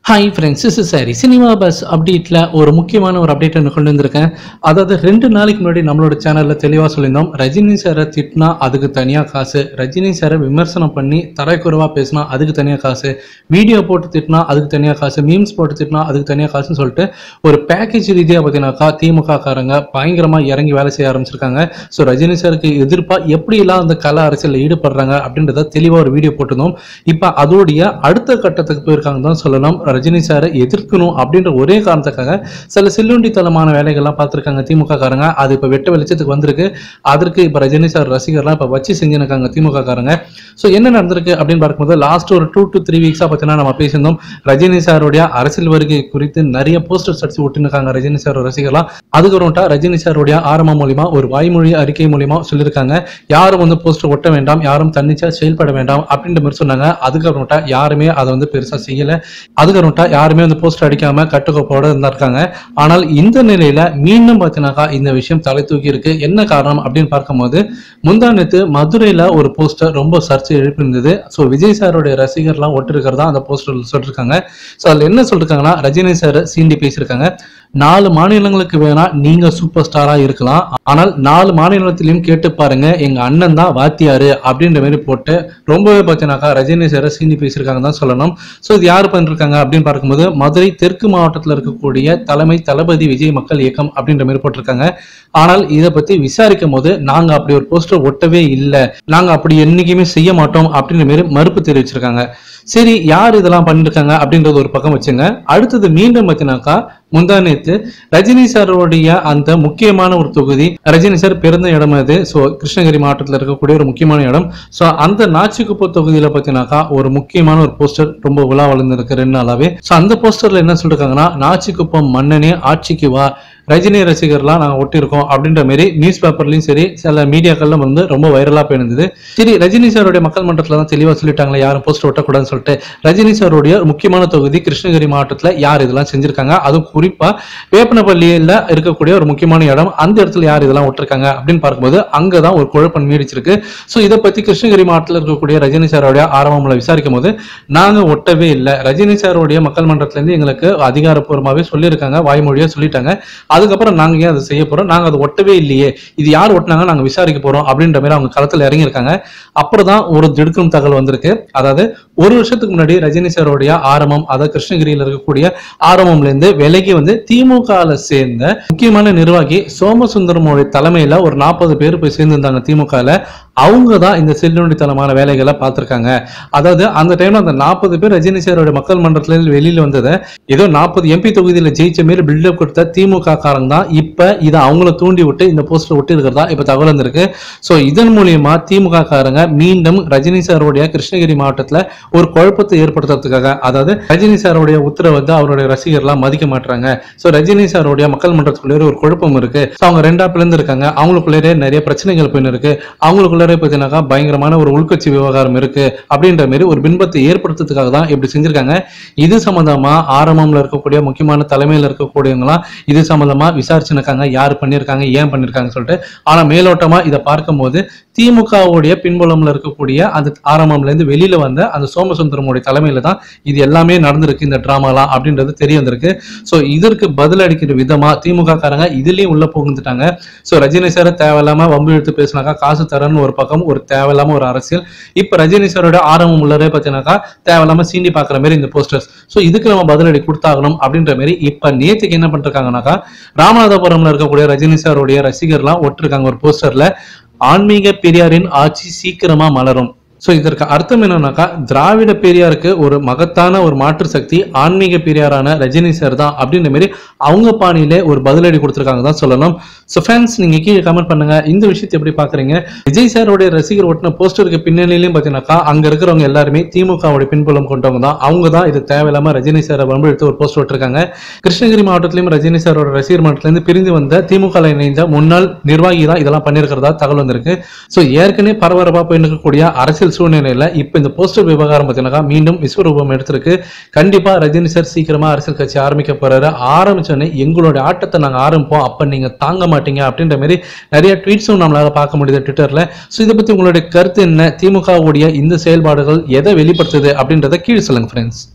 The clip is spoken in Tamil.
ஹாய் ஃப்ரெண்ட்ஸ் இஸ் சாரி சினிமா பஸ் அப்டேட்டில் ஒரு முக்கியமான ஒரு அப்டேட் ஒன்று கொண்டு வந்திருக்கேன் அதாவது ரெண்டு நாளைக்கு முன்னாடி நம்மளோட சேனலில் தெளிவாக சொல்லியிருந்தோம் ரஜினி சாரை திட்டினா அதுக்கு தனியாக காசு ரஜினி சாரை விமர்சனம் பண்ணி தரைக்குறைவாக பேசினா அதுக்கு தனியாக காசு வீடியோ போட்டு திட்டினா அதுக்கு தனியாக காசு மீம்ஸ் போட்டு திட்டினா அதுக்கு தனியாக காசுன்னு சொல்லிட்டு ஒரு பேக்கேஜ் ரீதியாக பார்த்தீங்கன்னாக்கா திமுக காரங்க பயங்கரமாக இறங்கி வேலை செய்ய ஆரம்பிச்சிருக்காங்க ஸோ ரஜினி சாருக்கு எதிர்ப்பாக எப்படியெல்லாம் அந்த கலை அரசியலில் ஈடுபடுறாங்க அப்படின்றத தெளிவாக ஒரு வீடியோ போட்டிருந்தோம் இப்போ அதோடைய அடுத்த கட்டத்துக்கு போயிருக்காங்க தான் சொல்லலாம் ரஜினி சாரை எதிர்க்கணும் அப்படின்ற ஒரே காரணத்துக்காக சில சில்லுண்டித்தனமான வேலைகள்லாம் பார்த்துருக்காங்க திமுக காரங்க அது இப்போ வெட்ட வெளிச்சத்துக்கு வந்திருக்கு அதற்கு இப்போ ரஜினி சார் ரசிகர்லாம் இப்போ வச்சு செஞ்சுருக்காங்க திமுக காரங்க ஸோ என்ன நடந்திருக்கு அப்படின்னு பார்க்கும்போது லாஸ்ட் ஒரு டூ டு த்ரீ வீக்ஸாக பார்த்தீங்கன்னா நம்ம பேசியிருந்தோம் ரஜினி சாருடைய அரசியல் வருகை குறித்து நிறைய போஸ்டர்ஸ் அடிச்சு விட்டுருக்காங்க ரஜினி சார் ரசிகர்லாம் அதுக்கப்புறம்ட்டா ரஜினி சாருடைய ஆரம்பம் மூலியமா ஒரு வாய்மொழி அறிக்கை மூலியமா சொல்லியிருக்காங்க யாரும் வந்து போஸ்டர் ஒட்ட வேண்டாம் யாரும் தன்னிச்சா செயல்பட வேண்டாம் அப்படின்ற மாதிரி சொன்னாங்க அதுக்கப்புறம்ட்டா யாருமே அதை வந்து பெருசா செய்யல அதுக்கப்புறம்ட்டா யாருமே வந்து போஸ்டர் அடிக்காம கட்டுக்கோப்போட இருந்திருக்காங்க ஆனால் இந்த நிலையில மீண்டும் பார்த்தீங்கன்னாக்கா இந்த விஷயம் தலை தூக்கி இருக்கு என்ன காரணம் அப்படின்னு பார்க்கும்போது முந்தானத்து மதுரையில ஒரு போஸ்டர் ரொம்ப சர்ச்சை எழுப்பியிருந்தது ஸோ விஜய் சாருடைய ரசிகர்லாம் ஒட்டிருக்கிறதா அந்த போஸ்டர் சொல்லியிருக்காங்க ஸோ அதில் என்ன சொல்லிருக்காங்கன்னா ரஜினி சார் சீண்டி பேசியிருக்காங்க நாலு மாநிலங்களுக்கு வேணா நீங்க சூப்பர் ஸ்டாரா இருக்கலாம் ஆனால் நாலு மாநிலத்திலையும் கேட்டு பாருங்க எங்க அண்ணன் தான் வாத்தியாரு அப்படின்ற மாதிரி போட்டு ரொம்பவே பார்த்தீங்கன்னாக்கா ரஜினி சாரை சீண்டி பேசியிருக்காங்க தான் சொல்லணும் ஸோ இது யார் பண்ணிருக்காங்க அப்படின்னு பார்க்கும்போது மதுரை தெற்கு மாவட்டத்தில் இருக்கக்கூடிய தலைமை தளபதி விஜய் மக்கள் இயக்கம் அப்படின்ற மாதிரி போட்டிருக்காங்க ஆனால் இதை பத்தி விசாரிக்கும் போது நாங்க அப்படி ஒரு போஸ்டர் ஒட்டவே இல்லை நாங்க அப்படி என்னைக்குமே செய்ய மாட்டோம் அப்படின்ற மாதிரி மறுப்பு தெரிவிச்சிருக்காங்க சரி யார் இதெல்லாம் பண்ணிருக்காங்க அப்படின்றது ஒரு பக்கம் வச்சுங்க அடுத்தது மீண்டும் பார்த்தீங்கன்னாக்கா முந்தா நேத்து ரஜினி சாருடைய அந்த முக்கியமான ஒரு தொகுதி ரஜினி சார் பிறந்த இடம் அது ஸோ கிருஷ்ணகிரி மாவட்டத்தில் இருக்கக்கூடிய ஒரு முக்கியமான இடம் ஸோ அந்த நாச்சிக்குப்பம் தொகுதியில் பார்த்தீங்கன்னாக்கா ஒரு முக்கியமான ஒரு போஸ்டர் ரொம்ப உலா வளர்ந்துருக்கு ரெண்டு நாளாவே ஸோ அந்த போஸ்டர்ல என்ன சொல்லிருக்காங்கன்னா நாச்சிக்குப்பம் மன்னனே ஆட்சிக்கு வா ரஜினி ரசிகர்லாம் நாங்கள் ஒட்டியிருக்கோம் அப்படின்ற மாதிரி நியூஸ் பேப்பர்லையும் சரி சில மீடியாக்கள்லாம் வந்து ரொம்ப வைரலாக போயிருந்தது சரி ரஜினி சாருடைய மக்கள் மன்றத்தில் தான் தெளிவாக சொல்லிட்டாங்களே யாரும் போஸ்டர் ஒட்டக்கூடாதுன்னு சொல்லிட்டு ரஜினி சாருடைய முக்கியமான தொகுதி கிருஷ்ணகிரி மாவட்டத்தில் யார் இதெல்லாம் செஞ்சிருக்காங்க அதுவும் குறிப்பாக வேப்பனப்பள்ளியில் இருக்கக்கூடிய ஒரு முக்கியமான இடம் அந்த இடத்துல யார் இதெல்லாம் ஒட்டிருக்காங்க அப்படின்னு பார்க்கும்போது அங்கே தான் ஒரு குழப்பம் நீடிச்சிருக்கு ஸோ இதை பற்றி கிருஷ்ணகிரி மாவட்டத்தில் இருக்கக்கூடிய ரஜினி சாருடைய ஆரம்பங்களை விசாரிக்கும் போது நாங்கள் ஒட்டவே இல்லை ரஜினி சாருடைய மக்கள் மன்றத்திலேருந்து எங்களுக்கு அதிகாரப்பூர்வமாகவே சொல்லியிருக்காங்க வாய்மொழியாக சொல்லிட்டாங்க அதுக்கப்புறம் நாங்கள் ஏன் அதை செய்ய போகிறோம் நாங்கள் அதை ஒட்டவே இல்லையே இது யார் ஒட்டினாங்க நாங்கள் விசாரிக்க போகிறோம் அப்படின்ற மாதிரி அவங்க களத்தில் இறங்கியிருக்காங்க அப்புறம் தான் ஒரு திடுக்கும் தகவல் வந்திருக்கு அதாவது ஒரு வருஷத்துக்கு முன்னாடி ரஜினி சாருடைய ஆரம்பம் அதாவது கிருஷ்ணகிரியில் இருக்கக்கூடிய ஆரம்பம்லேருந்து விலகி வந்து திமுகவில் சேர்ந்த முக்கியமான நிர்வாகி சோமசுந்தரமோடைய தலைமையில் ஒரு நாற்பது பேர் போய் சேர்ந்திருந்தாங்க திமுகவில் அவங்க தான் இந்த செல்லுண்டித்தனமான வேலைகளை பார்த்துருக்காங்க அதாவது அந்த டைம்ல அந்த நாற்பது பேர் ரஜினி சாரோட மக்கள் மன்றத்துல வெளியில வந்ததை ஏதோ நாற்பது எம்பி தொகுதியில ஜெயிச்ச மாரி பில்டப் கொடுத்த திமுக காரங்க தான் இப்ப இதை அவங்கள தூண்டி விட்டு இந்த போஸ்டர் ஒட்டி இருக்கிறதா இப்ப தகவல் வந்திருக்கு ஸோ இதன் மூலியமா திமுக காரங்க மீண்டும் ரஜினி சாருடைய கிருஷ்ணகிரி மாவட்டத்துல ஒரு குழப்பத்தை ஏற்படுத்துறதுக்காக அதாவது ரஜினி சாருடைய உத்தரவை வந்து அவருடைய ரசிகர்லாம் மதிக்க மாட்டாங்க ஸோ ரஜினி சாருடைய மக்கள் மன்றத்துக்குள்ளே ஒரு குழப்பம் இருக்கு ஸோ அவங்க ரெண்டா பிளந்து இருக்காங்க அவங்களுக்குள்ளே நிறைய பிரச்சனைகள் போயின்னு இருக்கு அவங்களுக்குள்ளே பார்த்தீங்கன்னாக்கா பயங்கரமான ஒரு உள்கட்சி விவகாரம் இருக்கு அப்படின்ற மாதிரி ஒரு பின்பத்தை ஏற்படுத்துறதுக்காக தான் இப்படி செஞ்சிருக்காங்க இது சம்பந்தமா ஆரம்பம்ல இருக்கக்கூடிய முக்கியமான தலைமையில இருக்கக்கூடியவங்களாம் இது சம்பந்தமா விசாரிச்சுருக்காங்க யார் பண்ணியிருக்காங்க ஏன் பண்ணியிருக்காங்கன்னு சொல்லிட்டு ஆனா மேலோட்டமா இதை பார்க்கும்போது திமுகவுடைய பின்புலம்ல இருக்கக்கூடிய அந்த ஆரம்பம்ல இருந்து வெளியில வந்த அந்த சோமசுந்தரமுடைய தலைமையில தான் இது எல்லாமே நடந்திருக்கு இந்த டிராமாலாம் அப்படின்றது தெரிய வந்திருக்கு ஸோ இதற்கு பதில் அளிக்கிற விதமா திமுக காரங்க இதுலயும் உள்ள புகுந்துட்டாங்க ஸோ ரஜினி சாரை தேவையில்லாம வம்பு இழுத்து பேசினாக்கா காசு தரேன்னு ஒரு பக்கம் ஒரு தேவையில்லாம ஒரு அரசியல் இப்ப ரஜினி சாரோட ஆரம்பம் உள்ளதே பார்த்தீங்கன்னாக்கா தேவையில்லாம சீண்டி பாக்குற மாதிரி இந்த போஸ்டர்ஸ் ஸோ இதுக்கு நம்ம பதிலடி கொடுத்தாகணும் அப்படின்ற மாதிரி இப்ப நேத்துக்கு என்ன பண்ணிருக்காங்கனாக்கா ராமநாதபுரம்ல இருக்கக்கூடிய ரஜினி சாருடைய ரசிகர்லாம் ஒட்டிருக்காங்க ஒரு போஸ்டர்ல ஆன்மீக பெரியாரின் ஆட்சி சீக்கிரமா மலரும் ஸோ இதற்கு அர்த்தம் என்னன்னாக்கா திராவிட பெரியாருக்கு ஒரு மகத்தான ஒரு மாற்று சக்தி ஆன்மீக பெரியாரான ரஜினி சார் தான் அப்படின்ற மாதிரி அவங்க பாணியிலே ஒரு பதிலடி கொடுத்துருக்காங்க தான் சொல்லணும் ஸோ ஃபேன்ஸ் நீங்க கீழே கமெண்ட் பண்ணுங்க இந்த விஷயத்தை எப்படி பாக்குறீங்க விஜய் சாரோடைய ரசிகர் ஒட்டின போஸ்டருக்கு பின்னணியிலையும் பார்த்தீங்கன்னாக்கா அங்க இருக்கிறவங்க எல்லாருமே திமுகவுடைய பின்புலம் கொண்டவங்க தான் அவங்க தான் இது தேவையில்லாம ரஜினி சாரை வம்பு எடுத்து ஒரு போஸ்டர் விட்டுருக்காங்க கிருஷ்ணகிரி மாவட்டத்திலையும் ரஜினி சாரோட ரசிகர் மன்றத்திலிருந்து பிரிந்து வந்த திமுக இணைந்த முன்னாள் நிர்வாகி தான் இதெல்லாம் பண்ணியிருக்கிறதா தகவல் வந்திருக்கு ஸோ ஏற்கனவே பரபரப்பாக போய் இருக்கக்கூடிய அரசியல் சூழ்நிலையில இப்போ இந்த போஸ்டர் விவகாரம் பார்த்தீங்கன்னா மீண்டும் விஸ்வரூபம் எடுத்திருக்கு கண்டிப்பா ரஜினி சார் சீக்கிரமா அரசியல் கட்சி ஆரம்பிக்க போறாரு ஆரம்பிச்சோடனே எங்களுடைய ஆட்டத்தை நாங்கள் ஆரம்பிப்போம் அப்ப நீங்க தாங்க மாட்டீங்க அப்படின்ற மாதிரி நிறைய ட்வீட்ஸும் நம்மளால பார்க்க முடியுது ட்விட்டர்ல ஸோ இதை பத்தி உங்களுடைய கருத்து என்ன திமுகவுடைய இந்த செயல்பாடுகள் எதை வெளிப்படுத்துது அப்படின்றத கீழே சொல்லுங்க ஃப்ரெண்ட்ஸ்